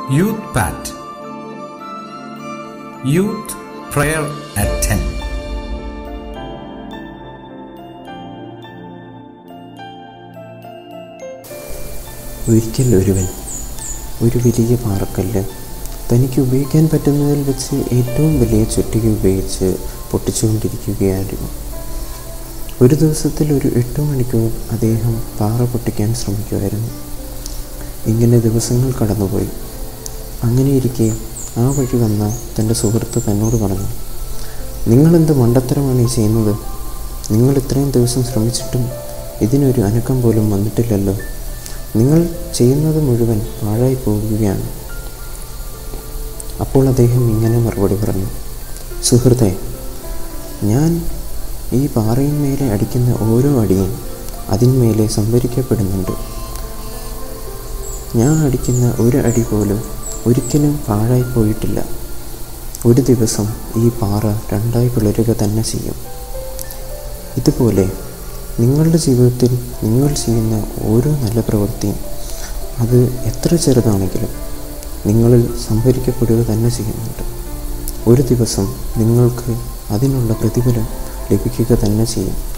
youth പാറ്റ് youth prayer at ten ഒരിക്കൽ ഒരുവൻ ഒരു വലിയ പാറക്കല്ല് തനിക്ക് ഉപയോഗിക്കാൻ പറ്റുന്നതിൽ വെച്ച് ഏറ്റവും വലിയ ചുറ്റിക ഉപയോഗിച്ച് പൊട്ടിച്ചുകൊണ്ടിരിക്കുകയായിരുന്നു ഒരു ദിവസത്തിൽ ഒരു എട്ട് മണിക്കൂർ അദ്ദേഹം പാറ പൊട്ടിക്കാൻ ശ്രമിക്കുമായിരുന്നു ഇങ്ങനെ ദിവസങ്ങൾ കടന്നുപോയി അങ്ങനെയിരിക്കെ ആ വഴി വന്ന തൻ്റെ സുഹൃത്ത് തന്നോട് പറഞ്ഞു നിങ്ങളെന്ത് മണ്ടത്തരമാണ് ഈ ചെയ്യുന്നത് നിങ്ങൾ ഇത്രയും ദിവസം ശ്രമിച്ചിട്ടും ഇതിനൊരു അനക്കം പോലും വന്നിട്ടില്ലല്ലോ നിങ്ങൾ ചെയ്യുന്നത് മുഴുവൻ പാഴായി പോകുകയാണ് അപ്പോൾ അദ്ദേഹം ഇങ്ങനെ മറുപടി പറഞ്ഞു സുഹൃത്തെ ഞാൻ ഈ പാറയിന്മേലെ അടിക്കുന്ന ഓരോ അടിയും അതിന്മേലെ സംഭരിക്കപ്പെടുന്നുണ്ട് ഞാൻ അടിക്കുന്ന ഒരു അടി പോലും ഒരിക്കലും പാഴായി പോയിട്ടില്ല ഒരു ദിവസം ഈ പാറ രണ്ടായി പിളരുക തന്നെ ചെയ്യും ഇതുപോലെ നിങ്ങളുടെ ജീവിതത്തിൽ നിങ്ങൾ ചെയ്യുന്ന ഓരോ നല്ല പ്രവൃത്തിയും അത് എത്ര ചെറുതാണെങ്കിലും നിങ്ങളിൽ സംഭരിക്കപ്പെടുക തന്നെ ചെയ്യുന്നുണ്ട് ഒരു ദിവസം നിങ്ങൾക്ക് അതിനുള്ള പ്രതിഫലം ലഭിക്കുക തന്നെ ചെയ്യും